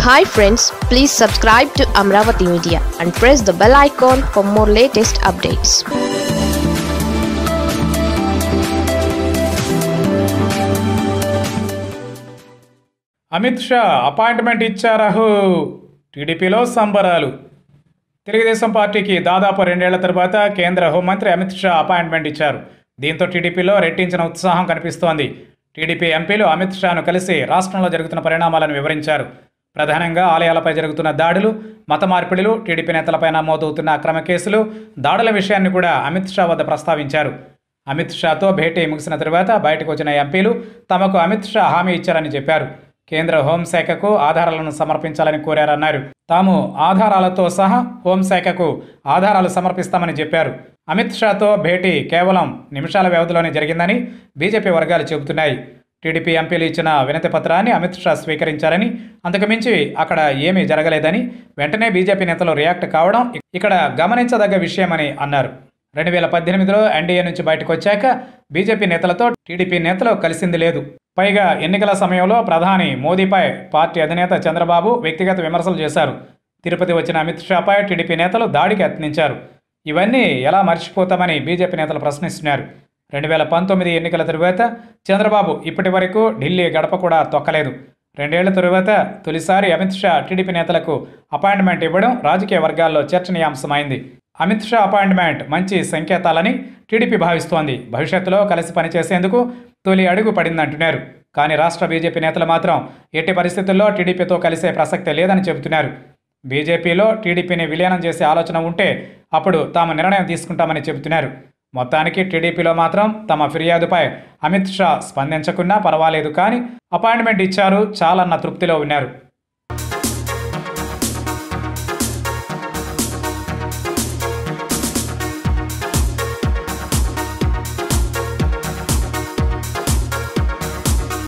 hi friends please subscribe to Amaravati media and press the bell icon for more latest updates Amit Shah appointment ఇచ్చారహు టీడీపీలో సంబరాలు తెలుగుదేశం పార్టీకి దాదాపు రెండేళ్ల తర్వాత కేంద్ర హోంమంత్రి అమిత్ షా అపాయింట్మెంట్ ఇచ్చారు దీంతో టీడీపీలో రెట్టించిన ఉత్సాహం కనిపిస్తోంది టీడీపీ ఎంపీలు అమిత్ షాను కలిసి రాష్ట్రంలో జరుగుతున్న పరిణామాలను వివరించారు ప్రధానంగా ఆలయాలపై జరుగుతున్న దాడులు మత మార్పిడులు టీడీపీ నేతలపై నమోదవుతున్న అక్రమ కేసులు దాడుల విషయాన్ని కూడా అమిత్ షా వద్ద ప్రస్తావించారు అమిత్ షాతో భేటీ ముగిసిన తరువాత బయటకు వచ్చిన ఎంపీలు తమకు అమిత్ షా హామీ ఇచ్చారని చెప్పారు కేంద్ర హోంశాఖకు ఆధారాలను సమర్పించాలని కోరారన్నారు తాము ఆధారాలతో సహా హోంశాఖకు ఆధారాలు సమర్పిస్తామని చెప్పారు అమిత్ షాతో భేటీ కేవలం నిమిషాల వ్యవధిలోనే జరిగిందని బీజేపీ వర్గాలు చెబుతున్నాయి టీడీపీ ఎంపీలు ఇచ్చిన వినతి పత్రాన్ని అమిత్ షా స్వీకరించారని అంతకుమించి అక్కడ ఏమీ జరగలేదని వెంటనే బీజేపీ నేతలు రియాక్ట్ కావడం ఇక్కడ గమనించదగ్గ విషయమని అన్నారు రెండు వేల పద్దెనిమిదిలో ఎన్డీఏ నుంచి బయటకు వచ్చాక బీజేపీ నేతలతో టీడీపీ నేతలు కలిసింది లేదు పైగా ఎన్నికల సమయంలో ప్రధాని మోదీపై పార్టీ అధినేత చంద్రబాబు వ్యక్తిగత విమర్శలు చేశారు తిరుపతి వచ్చిన అమిత్ షాపై టీడీపీ నేతలు దాడికి యత్నించారు ఇవన్నీ ఎలా మర్చిపోతామని బీజేపీ నేతలు ప్రశ్నిస్తున్నారు రెండు వేల పంతొమ్మిది ఎన్నికల తరువాత చంద్రబాబు ఇప్పటి వరకు ఢిల్లీ గడప కూడా తొక్కలేదు రెండేళ్ల తరువాత తొలిసారి అమిత్ షా టీడీపీ నేతలకు అపాయింట్మెంట్ ఇవ్వడం రాజకీయ వర్గాల్లో చర్చనీయాంశమైంది అమిత్ షా అపాయింట్మెంట్ మంచి సంకేతాలని టీడీపీ భావిస్తోంది భవిష్యత్తులో కలిసి పనిచేసేందుకు తొలి అడుగు పడిందంటున్నారు కానీ రాష్ట్ర బీజేపీ నేతలు మాత్రం ఎట్టి పరిస్థితుల్లో టీడీపీతో కలిసే ప్రసక్తే లేదని చెబుతున్నారు బీజేపీలో టీడీపీని విలీనం చేసే ఆలోచన ఉంటే అప్పుడు తాము నిర్ణయం తీసుకుంటామని చెబుతున్నారు మొత్తానికి టీడీపీలో మాత్రం తమ ఫిర్యాదుపై అమిత్ షా స్పందించకున్నా పర్వాలేదు కానీ అపాయింట్మెంట్ ఇచ్చారు చాలన్న తృప్తిలో ఉన్నారు